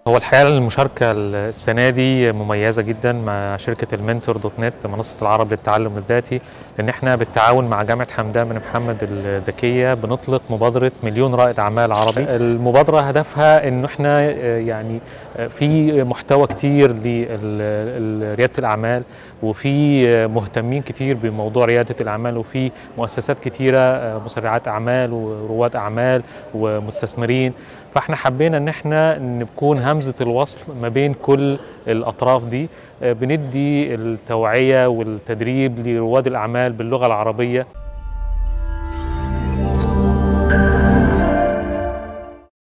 هو الحقيقه المشاركه السنه دي مميزه جدا مع شركه المنتور دوت نت منصه العرب للتعلم الذاتي لان احنا بالتعاون مع جامعه حمدان بن محمد الذكيه بنطلق مبادره مليون رائد اعمال عربي المبادره هدفها انه احنا يعني في محتوى كتير لرياده الاعمال وفي مهتمين كتير بموضوع رياده الاعمال وفي مؤسسات كتيره مسرعات اعمال ورواد اعمال ومستثمرين فاحنا حبينا ان احنا نكون همزه الوصل ما بين كل الاطراف دي بندي التوعيه والتدريب لرواد الاعمال باللغه العربيه